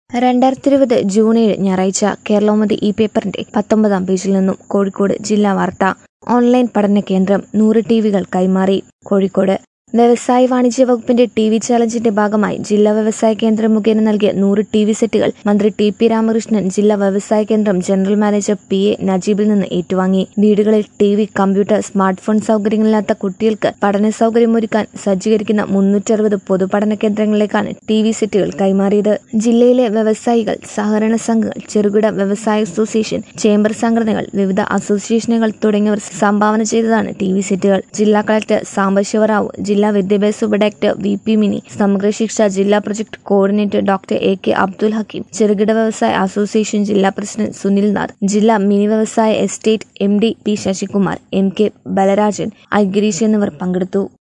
രണ്ടായിരത്തി ഇരുപത് ജൂൺ ഏഴ് ഞായറാഴ്ച കേരളോമതി ഈ പേപ്പറിന്റെ പത്തൊമ്പതാം പേജിൽ നിന്നും കോഴിക്കോട് ജില്ലാ വാർത്ത ഓൺലൈൻ പഠന കേന്ദ്രം നൂറ് ടി വികൾ കൈമാറി കോഴിക്കോട് വ്യവസായ വാണിജ്യ വകുപ്പിന്റെ ടി വി ചാലഞ്ചിന്റെ ഭാഗമായി ജില്ലാ വ്യവസായ കേന്ദ്രം മുഖേന നൽകിയ നൂറ് ടി വി സെറ്റുകൾ മന്ത്രി ടി പി രാമകൃഷ്ണൻ ജില്ലാ വ്യവസായ കേന്ദ്രം ജനറൽ മാനേജർ പി എ നജീബിൽ നിന്ന് ഏറ്റുവാങ്ങി വീടുകളിൽ T V computer smart phone സൗകര്യങ്ങളില്ലാത്ത കുട്ടികൾക്ക് പഠന സൗകര്യമൊരുക്കാൻ സജ്ജീകരിക്കുന്ന മുന്നൂറ്ററുപത് പൊതുപഠന കേന്ദ്രങ്ങളിലേക്കാണ് ടി വി സെറ്റുകൾ കൈമാറിയത് ജില്ലയിലെ വ്യവസായികൾ സഹകരണ സംഘങ്ങൾ ചെറുകിട വ്യവസായ അസോസിയേഷൻ ചേംബർ സംഘടനകൾ വിവിധ അസോസിയേഷനുകൾ തുടങ്ങിയവർ സംഭാവന ചെയ്തതാണ് ടി വി സെറ്റുകൾ ജില്ലാ കളക്ടർ സാംബശിവറാവു ജില്ലാ വിദ്യാഭ്യാസ ഉപഡയറക്ടർ വി പി മിനി സമഗ്ര ശിക്ഷ ജില്ലാ project coordinator doctor A K Abdul Hakeem ചെറുകിട വ്യവസായ അസോസിയേഷൻ ജില്ലാ പ്രസിഡന്റ് സുനിൽ നാഥ് ജില്ലാ മിനി വ്യവസായ estate M D P Sasikumar M K Balarajan I Girish എന്നിവർ പങ്കെടുത്തു